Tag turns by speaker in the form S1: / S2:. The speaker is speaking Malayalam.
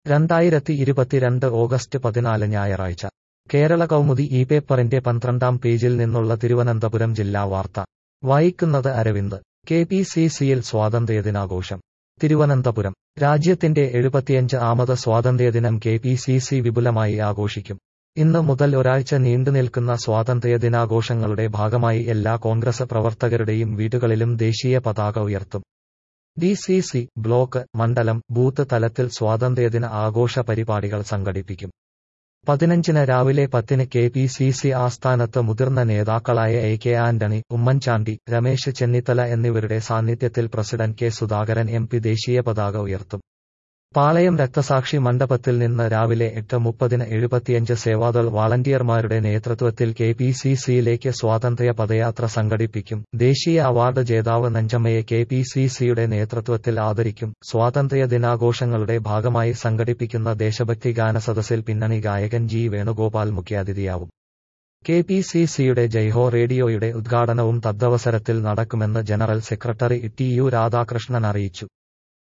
S1: രണ്ടായിരത്തി ഇരുപത്തിരണ്ട് ഓഗസ്റ്റ് പതിനാല് ഞായറാഴ്ച കേരള കൗമുദി ഈ പേപ്പറിന്റെ പന്ത്രണ്ടാം പേജിൽ നിന്നുള്ള തിരുവനന്തപുരം ജില്ലാ വാർത്ത വായിക്കുന്നത് അരവിന്ദ് കെ പി സി സിയിൽ സ്വാതന്ത്ര്യദിനാഘോഷം തിരുവനന്തപുരം രാജ്യത്തിന്റെ എഴുപത്തിയഞ്ച് ആമത് സ്വാതന്ത്ര്യദിനം കെ പി സി സി വിപുലമായി ആഘോഷിക്കും ഇന്ന് മുതൽ ഒരാഴ്ച നീണ്ടുനിൽക്കുന്ന സ്വാതന്ത്ര്യദിനാഘോഷങ്ങളുടെ ഭാഗമായി എല്ലാ കോൺഗ്രസ് പ്രവർത്തകരുടെയും വീടുകളിലും ദേശീയ പതാക ഉയർത്തും ഡി സി സി ബ്ലോക്ക് മണ്ഡലം ബൂത്ത് തലത്തിൽ സ്വാതന്ത്ര്യദിന ആഘോഷ പരിപാടികൾ സംഘടിപ്പിക്കും പതിനഞ്ചിന് രാവിലെ പത്തിന് കെ പി സി സി ആസ്ഥാനത്ത് മുതിർന്ന നേതാക്കളായ എ കെ ആന്റണി ഉമ്മൻചാണ്ടി രമേശ് ചെന്നിത്തല എന്നിവരുടെ സാന്നിധ്യത്തിൽ president K Sudhakaran M P ദേശീയ പതാക ഉയർത്തും പാളയം രക്തസാക്ഷി മണ്ഡപത്തിൽ നിന്ന് രാവിലെ എട്ട് മുപ്പതിന് എഴുപത്തിയഞ്ച് സേവാദൾ വാളണ്ടിയർമാരുടെ നേതൃത്വത്തിൽ കെ പി സി സിയിലേക്ക് സ്വാതന്ത്ര്യ പദയാത്ര സംഘടിപ്പിക്കും ദേശീയ അവാർഡ് ജേതാവ് നഞ്ചമ്മയെ കെ പി സി സിയുടെ നേതൃത്വത്തിൽ ആദരിക്കും സ്വാതന്ത്ര്യ ദിനാഘോഷങ്ങളുടെ ഭാഗമായി സംഘടിപ്പിക്കുന്ന ദേശഭക്തി ഗാന സദസ്സിൽ പിന്നണി ഗായകൻ ജി വേണുഗോപാൽ മുഖ്യാതിഥിയാവും കെ പി സി സിയുടെ ജയ്ഹോ റേഡിയോയുടെ ഉദ്ഘാടനവും തദ്വസരത്തിൽ നടക്കുമെന്ന് general secretary T U Radhakrishnan അറിയിച്ചു